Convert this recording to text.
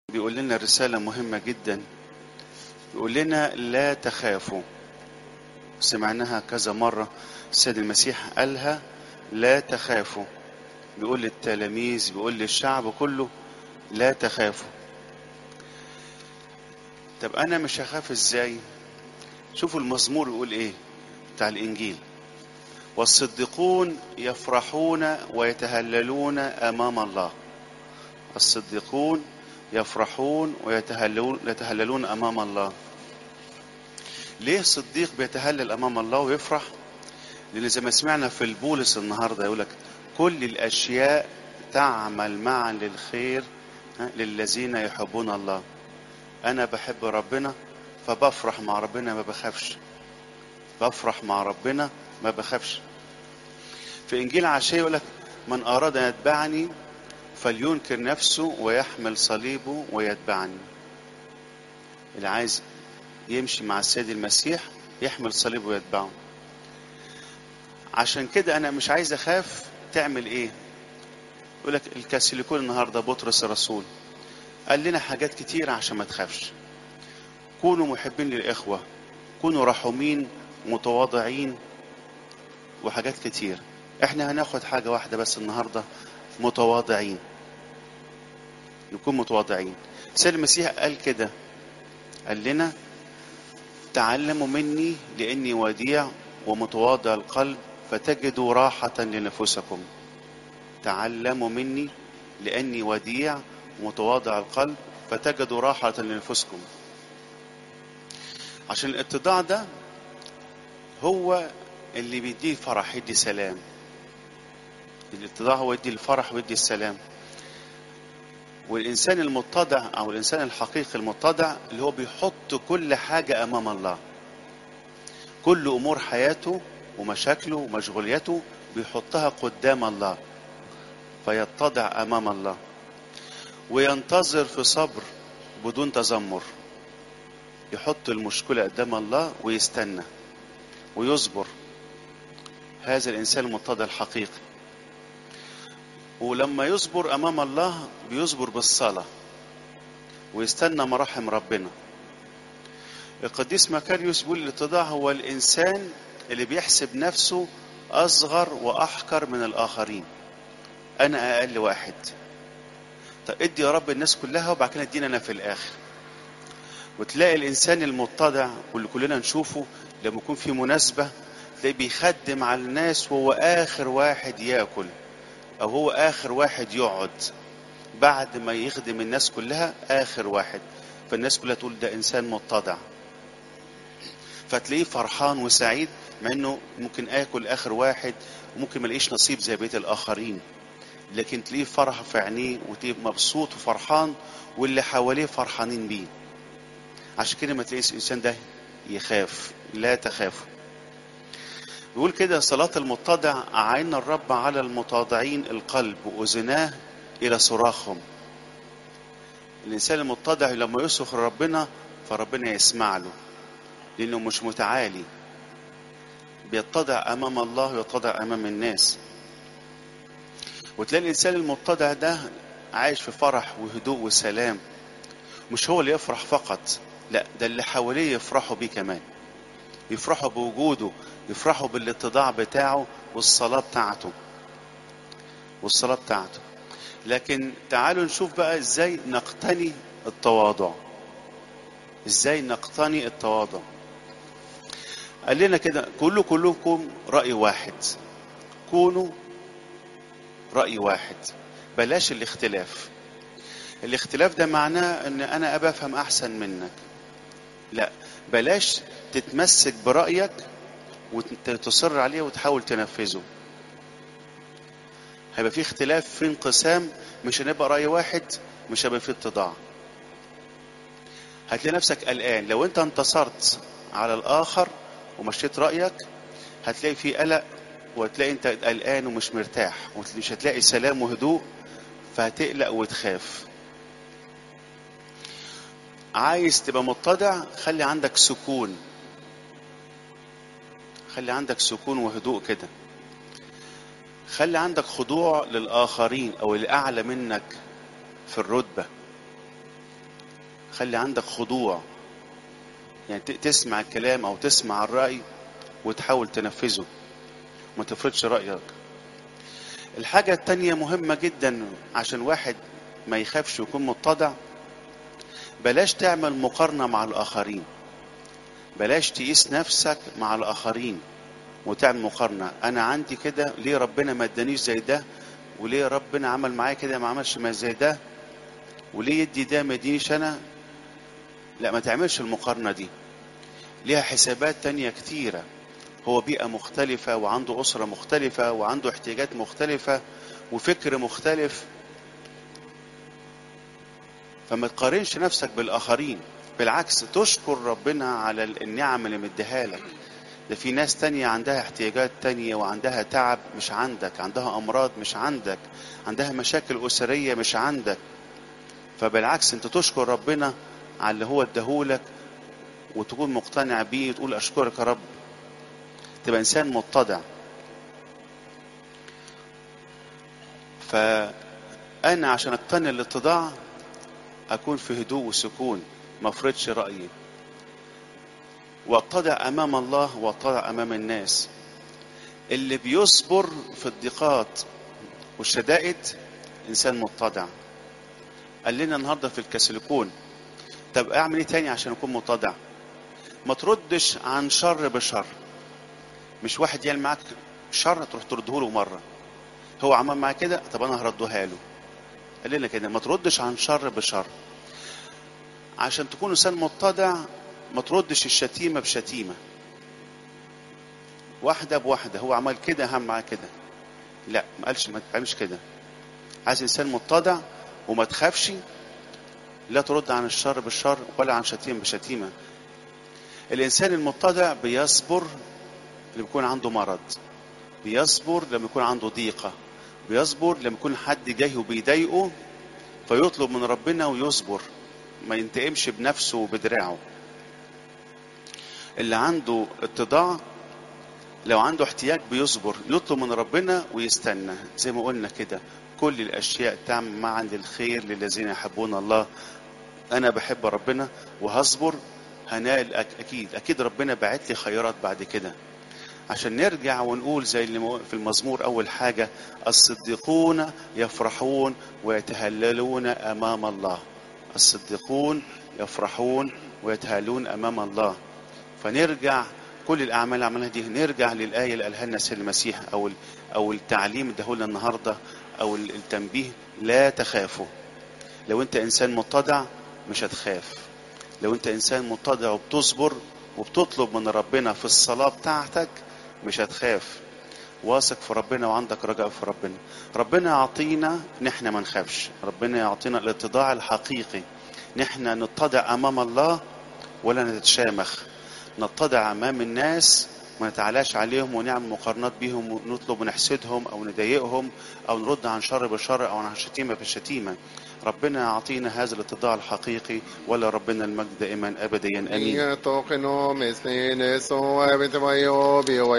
بيقول لنا رسالة مهمة جدا بيقول لنا لا تخافوا سمعناها كذا مرة السيد المسيح قالها لا تخافوا بيقول للتلاميذ بيقول للشعب كله لا تخافوا طب انا مش هخاف ازاي شوفوا المزمور يقول ايه بتاع الانجيل والصديقون يفرحون ويتهللون امام الله الصديقون يفرحون ويتهللون يتهللون امام الله ليه الصديق بيتهلل امام الله ويفرح لان زي ما سمعنا في البولس النهارده يقول لك كل الاشياء تعمل معا للخير للذين يحبون الله انا بحب ربنا فبفرح مع ربنا ما بخافش بفرح مع ربنا ما بخافش في انجيل عشيه يقول لك من اراد ان يتبعني فلينكر نفسه ويحمل صليبه ويتبعني اللي عايز يمشي مع السيد المسيح يحمل صليبه ويتبعه عشان كده انا مش عايز اخاف تعمل ايه يقول لك الكاثوليكون النهارده بطرس الرسول قال لنا حاجات كتير عشان ما تخافش كونوا محبين للاخوه كونوا رحومين متواضعين وحاجات كتير احنا هناخد حاجه واحده بس النهارده متواضعين نكون متواضعين سيد المسيح قال كده قال لنا تعلموا مني لاني وديع ومتواضع القلب فتجدوا راحة لنفوسكم تعلموا مني لاني وديع ومتواضع القلب فتجدوا راحة لنفوسكم عشان الاتضاع ده هو اللي بيديه فرح يدي سلام الاتضاع هو يدي الفرح ويدي السلام والإنسان المتضع أو الإنسان الحقيقي المتضع اللي هو بيحط كل حاجة أمام الله كل أمور حياته ومشاكله ومشغولياته بيحطها قدام الله فيتضع أمام الله وينتظر في صبر بدون تذمر يحط المشكلة قدام الله ويستنى ويصبر هذا الإنسان المتضع الحقيقي ولما يصبر امام الله بيصبر بالصلاه ويستنى مراحم ربنا القديس مكاريوس بيقول الاتضاع هو الانسان اللي بيحسب نفسه اصغر واحقر من الاخرين انا اقل واحد طب ادي يا رب الناس كلها وبعد كده ادينا انا في الاخر وتلاقي الانسان المتضع واللي كلنا نشوفه لما يكون في مناسبه تلاقيه بيخدم على الناس وهو اخر واحد ياكل او هو اخر واحد يقعد بعد ما يخدم الناس كلها اخر واحد فالناس كلها تقول ده انسان متضع فتلاقيه فرحان وسعيد مع انه ممكن اكل اخر واحد وممكن ما لاقيش نصيب زي بقيه الاخرين لكن تلاقيه فرح في عينيه وتلاقيه مبسوط وفرحان واللي حواليه فرحانين بيه عشان كده ما تلاقيش الانسان ده يخاف لا تخافوا يقول كده صلاة المتضع أعين الرب على المتواضعين القلب وأذناه إلى صراخهم الإنسان المتضع لما يصرخ لربنا فربنا يسمع له لأنه مش متعالي بيتضع أمام الله ويتضع أمام الناس وتلاقي الإنسان المتضع ده عايش في فرح وهدوء وسلام مش هو اللي يفرح فقط لا ده اللي حواليه يفرحوا بيه كمان يفرحوا بوجوده يفرحوا بالاتضاع بتاعه والصلاة بتاعته والصلاة بتاعته لكن تعالوا نشوف بقى ازاي نقتني التواضع ازاي نقتني التواضع قال لنا كده كله كلكم رأي واحد كونوا رأي واحد بلاش الاختلاف الاختلاف ده معناه ان انا ابقى افهم احسن منك لا بلاش تتمسك برأيك وتصر عليه وتحاول تنفذه هيبقى في اختلاف في انقسام مش هنبقى رأي واحد مش هيبقى في اتضاع هتلاقي نفسك قلقان لو انت انتصرت على الآخر ومشيت رأيك هتلاقي في قلق وهتلاقي انت قلقان ومش مرتاح ومش هتلاقي سلام وهدوء فهتقلق وتخاف عايز تبقى متضع خلي عندك سكون خلي عندك سكون وهدوء كده خلي عندك خضوع للآخرين أو الأعلى منك في الرتبة خلي عندك خضوع يعني ت- تسمع الكلام او تسمع الرأي وتحاول تنفذه ما تفرضش رأيك الحاجة التانية مهمة جدا عشان واحد ما يخافش ويكون متضع بلاش تعمل مقارنة مع الآخرين بلاش تقيس نفسك مع الآخرين وتعمل مقارنة أنا عندي كده ليه ربنا ما ادانيش زي ده وليه ربنا عمل معايا كده ما عملش ما زي ده وليه يدي ده ما يدينيش أنا لا ما تعملش المقارنة دي ليها حسابات تانية كتيرة هو بيئة مختلفة وعنده أسرة مختلفة وعنده احتياجات مختلفة وفكر مختلف فما تقارنش نفسك بالآخرين بالعكس تشكر ربنا على النعم اللي مديها لك ده في ناس تانية عندها احتياجات تانية وعندها تعب مش عندك عندها أمراض مش عندك عندها مشاكل أسرية مش عندك فبالعكس انت تشكر ربنا على اللي هو اداهولك وتكون مقتنع بيه وتقول أشكرك يا رب تبقى إنسان متضع فأنا عشان أقتنع الاتضاع أكون في هدوء وسكون ما افرضش رأيي واتضع أمام الله واتضع أمام الناس اللي بيصبر في الضيقات والشدائد إنسان متضع قال لنا النهارده في الكسلكون طب أعمل إيه تاني عشان أكون متضع ما تردش عن شر بشر مش واحد يعمل معاك شر تروح ترده له مره هو عمل معاك كده طب انا هردها له قال لنا كده ما تردش عن شر بشر عشان تكون انسان متضع ما تردش الشتيمه بشتيمه واحده بواحده هو عمل كده هم معاه كده لا ما قالش ما تعملش كده عايز انسان متضع وما تخافش لا ترد عن الشر بالشر ولا عن شتيمه بشتيمه الانسان المتضع بيصبر لما يكون عنده مرض بيصبر لما يكون عنده ضيقة بيصبر لما يكون حد جاي وبيضايقه فيطلب من ربنا ويصبر ما ينتقمش بنفسه وبدراعه اللي عنده اتضاع لو عنده احتياج بيصبر يطلب من ربنا ويستنى زي ما قلنا كده كل الاشياء تعمل معا للخير للذين يحبون الله انا بحب ربنا وهصبر هنال أك- اكيد اكيد ربنا بعت لي خيرات بعد كده عشان نرجع ونقول زي اللي مو- في المزمور أول حاجة الصديقون يفرحون ويتهللون أمام الله الصديقون يفرحون ويتهللون أمام الله فنرجع كل الأعمال اللي عملها دي نرجع للآية اللي قالها لنا سيد المسيح أو ال- أو التعليم اللي لنا النهاردة أو ال- التنبيه لا تخافوا لو أنت إنسان متضع مش هتخاف لو أنت إنسان متضع وبتصبر وبتطلب من ربنا في الصلاة بتاعتك مش هتخاف واثق في ربنا وعندك رجاء في ربنا ربنا يعطينا نحن ما نخافش ربنا يعطينا الاتضاع الحقيقي نحن نتضع امام الله ولا نتشامخ نتضع امام الناس ما نتعلاش عليهم ونعمل مقارنات بيهم ونطلب ونحسدهم او نضايقهم او نرد عن شر بشر او عن شتيمه بالشتيمه ربنا يعطينا هذا الاتضاع الحقيقي ولا ربنا المجد دائما ابديا امين Inget och no mislinis och även till vad jag